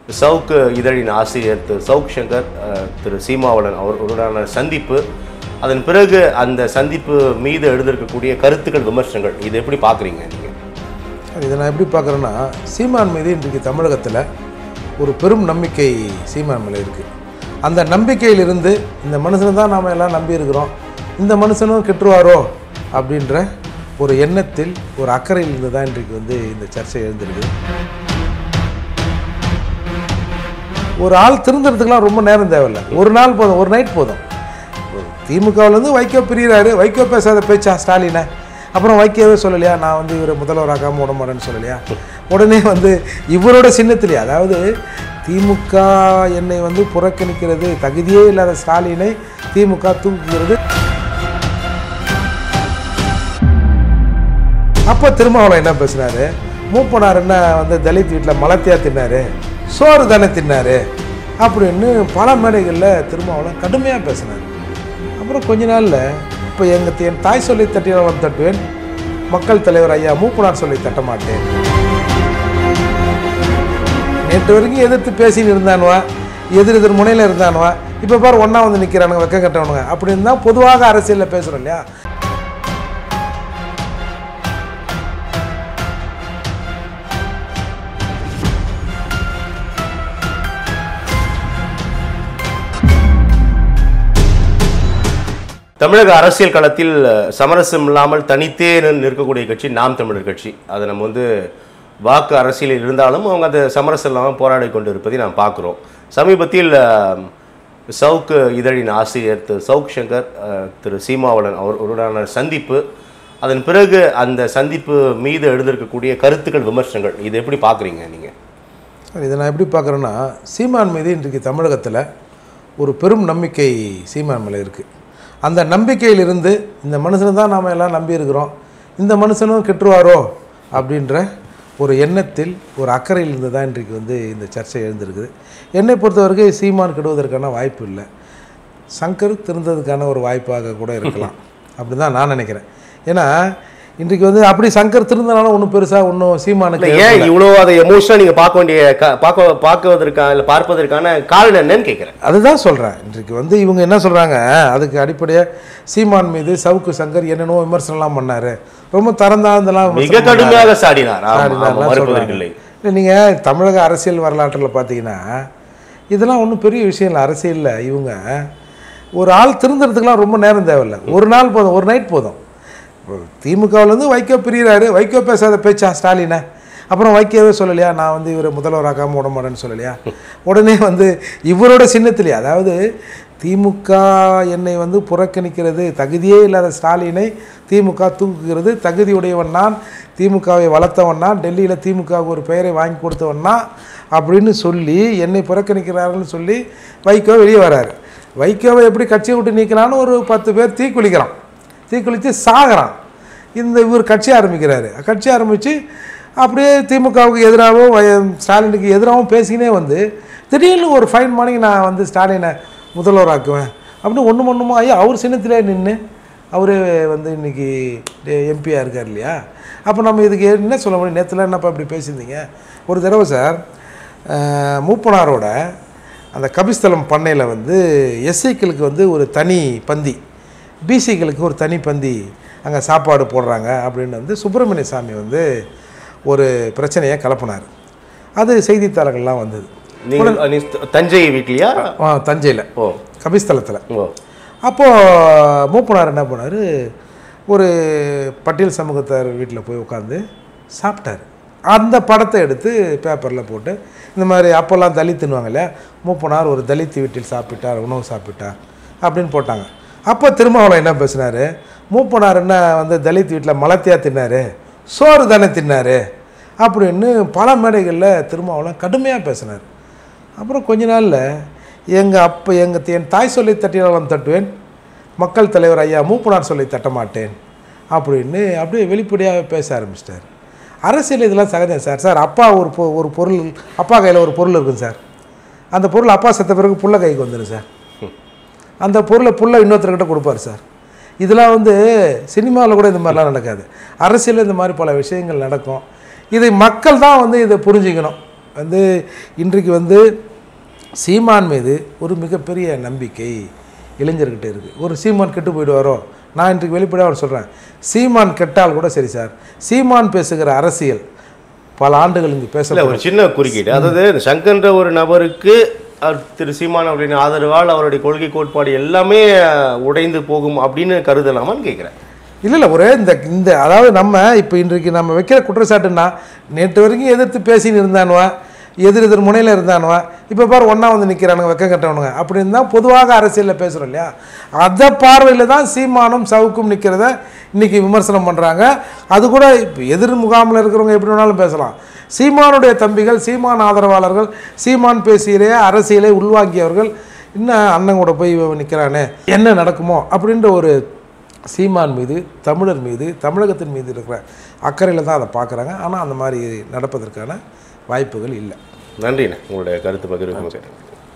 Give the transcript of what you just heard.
சவுக்கு இதழின் ஆசிரியர் திரு சவுக் சங்கர் அஹ், திரு சீமாவளன் அவர்களுடனான சந்திப்பு அதன் பிறகு அந்த சந்திப்பு மீது எழுதியிருக்கக்கூடிய கருத்துக்கள் விமர்சனங்கள் இது எப்படி பார்க்குறீங்க நீங்கள் இதை நான் எப்படி பார்க்குறேன்னா சீமான் மீது இன்றைக்கு தமிழகத்தில் ஒரு பெரும் நம்பிக்கை சீமான் மேலே இருக்குது அந்த நம்பிக்கையிலிருந்து இந்த மனுஷனை தான் நாம் எல்லாம் நம்பியிருக்கிறோம் இந்த மனுஷனும் கெட்டுருவாரோ அப்படின்ற ஒரு எண்ணத்தில் ஒரு அக்கறையிலிருந்து தான் இன்றைக்கு வந்து இந்த சர்ச்சை எழுந்திருக்கு ஒரு ஆள் திருந்துறதுக்கெலாம் ரொம்ப நேரம் தேவையில்லை ஒரு நாள் போதும் ஒரு நைட் போதும் திமுகவிலேருந்து வைகோ பிரிகிறாரு வைகோ பேசாத பேச்சா ஸ்டாலினை அப்புறம் வைக்கவே சொல்லலையா நான் வந்து இவரை முதல்வராக்காமல் விட மாட்டேன்னு சொல்லலையா உடனே வந்து இவரோட சின்னத்திலேயே அதாவது திமுக என்னை வந்து புறக்கணிக்கிறது தகுதியே இல்லாத ஸ்டாலினை திமுக தூக்குகிறது அப்போ திருமாவளவன் என்ன பேசினாரு மூப்பனார் என்ன வந்து தலித் வீட்டில் மலத்தியா தின்னாரு சோறு தானே தின்னாரு அப்படின்னு பல மேடைகளில் திருமாவளவன் கடுமையாக பேசினார் அப்புறம் கொஞ்ச நாளில் இப்போ எங்கள் என் தாய் சொல்லி தட்டினவன் தட்டுவேன் மக்கள் தலைவர் ஐயா மூப்பனார் சொல்லி தட்ட மாட்டேன் நேற்று வரைக்கும் எதிர்த்து பேசின்னு இருந்தானுவா எதிர் எதிர் முனையில் இருந்தானுவா இப்போ பாரு ஒன்றா வந்து நிற்கிறானுங்க வெக்க கட்டவனுங்க அப்படின்னு தான் பொதுவாக அரசியலில் பேசுகிறோம் இல்லையா தமிழக அரசியல் களத்தில் அஹ், சமரசம் இல்லாமல் தனித்தே நின்று நிற்கக்கூடிய கட்சி நாம் தமிழர் கட்சி அதை நம்ம வந்து வாக்கு அரசியலில் இருந்தாலும் அவங்க அந்த சமரசம் இல்லாமல் போராடி கொண்டு இருப்பதை நாம் பார்க்குறோம் சமீபத்தில் அஹ், சவுக்கு இதழின் ஆசிரியர் திரு சவுக் சங்கர் அஹ், திரு சீமாவளன் அவர்களுடனான சந்திப்பு அதன் பிறகு அந்த சந்திப்பு மீது எழுதியிருக்கக்கூடிய கருத்துக்கள் விமர்சனங்கள் இது எப்படி பார்க்குறீங்க நீங்கள் இதை நான் எப்படி பார்க்குறேன்னா சீமான் மீது இன்றைக்கு தமிழகத்தில் ஒரு பெரும் நம்பிக்கை சீமான் மேலே இருக்குது அந்த நம்பிக்கையிலிருந்து இந்த மனுஷனை தான் நாம் எல்லாம் நம்பியிருக்கிறோம் இந்த மனுஷனும் கெட்டுருவாரோ அப்படின்ற ஒரு எண்ணத்தில் ஒரு அக்கறையிலிருந்து தான் இன்றைக்கு வந்து இந்த சர்ச்சை எழுந்திருக்குது என்னை பொறுத்தவரைக்கும் சீமான் கெடுவதற்கான வாய்ப்பு இல்லை சங்கர் திருந்ததுக்கான ஒரு வாய்ப்பாக கூட இருக்கலாம் அப்படி தான் நான் நினைக்கிறேன் ஏன்னா இன்றைக்கு வந்து அப்படி சங்கர் திருந்தனாலும் ஒன்றும் பெருசாக ஒன்றும் சீமானுக்கு ஏன் இவ்வளோ அதை எமோஷனாக நீங்கள் பார்க்க வேண்டிய க- பார்க்க பார்க்குவதற்கான இல்லை பார்ப்பதற்கான காரணம் என்னன்னு கேட்குறேன் அதுதான் சொல்கிறேன் இன்றைக்கு வந்து இவங்க என்ன சொல்கிறாங்க அதுக்கு அடிப்படையாக சீமான் மீது சவுக்கு சங்கர் என்னென்னவோ விமர்சனம்லாம் பண்ணார் ரொம்ப தரந்தாந்தெல்லாம் மிக விமர்சனம் பண்ணாரு. கடுமையாக சாடினார் ஆமா, சாடினார்லாம் ஆமா, மறுப்பதற்கில்லை இல்லை நீங்கள் தமிழக அரசியல் வரலாற்றில் பார்த்தீங்கன்னா இதெல்லாம் ஒன்றும் பெரிய விஷயம் இல்லை அரசியலில் இவங்க ஒரு ஆள் திருந்துறதுக்கெலாம் ரொம்ப நேரம் தேவையில்லை ஒரு நாள் போதும் ஒரு நைட் போதும் திமுகவிலேருந்து வைகோ பிரிகிறாரு வைகோ பேசாத பேச்சா ஸ்டாலினை அப்புறம் வைக்கவே சொல்லலையா நான் வந்து இவரை முதல்வராக்காமல் விட மாட்டேன்னு சொல்லலையா உடனே வந்து இவரோட சின்னத்திலேயே அதாவது திமுக என்னை வந்து புறக்கணிக்கிறது தகுதியே இல்லாத ஸ்டாலினை திமுக தூக்குகிறது தகுதியுடையவன் நான் திமுகவை வளர்த்தவன் நான் டெல்லியில் திமுகவுக்கு ஒரு பெயரை வாங்கி கொடுத்தவன் நான் அப்படின்னு சொல்லி என்னை புறக்கணிக்கிறார்கள்னு சொல்லி வைகோ வெளியே வராரு வைகோவை எப்படி கட்சியை விட்டு நீக்கிறான்னு ஒரு பத்து பேர் தீக்குளிக்கிறான் தீக்குளித்து சாகிறான் இந்த இவர் கட்சி ஆரம்பிக்கிறாரு கட்சி ஆரம்பித்து அப்படியே திமுகவுக்கு எதிராகவும் வய- ஸ்டாலினுக்கு எதிராகவும் பேசிக்கினே வந்து திடீர்னு ஒரு ஃபைன் மார்னிங் நான் வந்து ஸ்டாலினை முதல்வராக்குவேன் அப்படின்னு ஒன்று ஒன்றுமா ஐயா அவர் சின்னத்திலே நின்று அவரே வந்து இன்னைக்கு எம்பியாக இருக்கார் இல்லையா அப்போ நம்ம இதுக்கு என்ன சொல்ல முடியும் நேற்றுல என்னப்பா இப்படி பேசியிருந்தீங்க ஒரு தடவை சார் அஹ், மூப்பனாரோட அந்த கபிஸ்தலம் பண்ணையில் வந்து எஸ்ஐக்களுக்கு வந்து ஒரு தனி பந்தி பிசிக்களுக்கு ஒரு தனி பந்தி அங்கே சாப்பாடு போடுறாங்க அப்படின்னு வந்து சுப்பிரமணிய சாமி வந்து ஒரு பிரச்சனையை கலப்பினார் அது செய்தித்தாளர்கள்லாம் வந்தது நீங்கள் நீ தஞ்சை வீட்லையா தஞ்சையில் ஓ கபிஸ்தலத்தில் ஓ அப்போது மூப்பனார் என்ன பண்ணார் ஒரு பட்டியல் சமூகத்தார் வீட்டில் போய் உட்காந்து சாப்பிட்டாரு அந்த படத்தை எடுத்து பேப்பரில் போட்டு இந்த மாதிரி அப்போல்லாம் தலித்துன்னுவாங்க இல்லையா மூப்பனார் ஒரு தலித் வீட்டில் சாப்பிட்டார் உணவு சாப்பிட்டார் அப்படின்னு போட்டாங்க அப்போ திருமாவளவன் என்ன பேசினார் மூப்பனார் என்ன வந்து தலித் வீட்டில் மலத்தியா தின்னாரு சோறு தானே தின்னாரு அப்படின்னு பல மேடைகளில் திருமாவளவன் கடுமையாக பேசினார் அப்புறம் கொஞ்ச நாளில் எங்கள் அப்போ எங்கள் என் தாய் சொல்லி தட்டினாலும் தட்டுவேன் மக்கள் தலைவர் ஐயா மூப்பனார் சொல்லி தட்ட மாட்டேன் அப்படின்னு அப்படியே வெளிப்படையாக பேச ஆரம்பிச்சிட்டார் அரசியல் இதெல்லாம் சகஜம் சார் சார் அப்பா ஒரு பொ ஒரு பொருள் அப்பா கையில் ஒரு பொருள் இருக்கும் சார் அந்த பொருள் அப்பா செத்த பிறகு புள்ள கைக்கு வந்துடும் சார் அந்த பொருளை புள்ள இன்னொருத்தர்கிட்ட கொடுப்பார் சார் இதெல்லாம் வந்து சினிமாவில் கூட இந்த மாதிரிலாம் நடக்காது அரசியலில் இந்த மாதிரி பல விஷயங்கள் நடக்கும் இதை மக்கள் தான் வந்து இதை புரிஞ்சுக்கணும் வந்து இன்றைக்கு வந்து சீமான் மீது ஒரு மிகப்பெரிய நம்பிக்கை இளைஞர்கிட்ட இருக்குது ஒரு சீமான் கெட்டு போயிடுவாரோ நான் இன்றைக்கு வெளிப்படையாக அவர் சொல்கிறேன் சீமான் கெட்டால் கூட சரி சார் சீமான் பேசுகிற அரசியல் பல ஆண்டுகள் இங்கு பேச இல்ல ஒரு சின்ன குறுக்கீடு அதாவது இந்த சங்கர்ன்ற ஒரு நபருக்கு அவர் திரு சீமான் அப்படின்னு ஆதரவால் அவருடைய கொள்கை கோட்பாடு எல்லாமே அஹ், உடைந்து போகும் அப்படின்னு கருதலாமான்னு கேட்குறேன் இல்லை இல்லை ஒரே இந்த இந்த அதாவது நம்ம இப்போ இன்றைக்கு நம்ம வைக்கிற குற்றச்சாட்டுன்னா நேற்று வரைக்கும் எதிர்த்து பேசின்னு இருந்தானுவா எதிர் எதிர் முனையில் இருந்தானுவா இப்போ பாரு ஒன்றா வந்து நிற்கிறானுங்க வெக்க கட்டவனுங்க அப்படின்னு தான் பொதுவாக அரசியலில் பேசுகிறோம் இல்லையா அதை பார்வையில் தான் சீமானும் சவுக்கும் நிற்கிறத இன்றைக்கி விமர்சனம் பண்ணுறாங்க அது கூட இப்போ எதிர் முகாமில் இருக்கிறவங்க எப்படி வேணாலும் பேசலாம் சீமானுடைய தம்பிகள் சீமான் ஆதரவாளர்கள் சீமான் பேசியிலே அரசியலை உள்வாங்கியவர்கள் இன்னும் அண்ணன் கூட போய் நிற்கிறானே என்ன நடக்குமோ அப்படின்ற ஒரு சீமான் மீது தமிழர் மீது தமிழகத்தின் மீது இருக்கிற அக்கறையில் தான் அதை பார்க்குறாங்க ஆனால் அந்த மாதிரி நடப்பதற்கான வாய்ப்புகள் இல்லை நன்றிண்ணே உங்களுடைய கருத்து பகிர்வு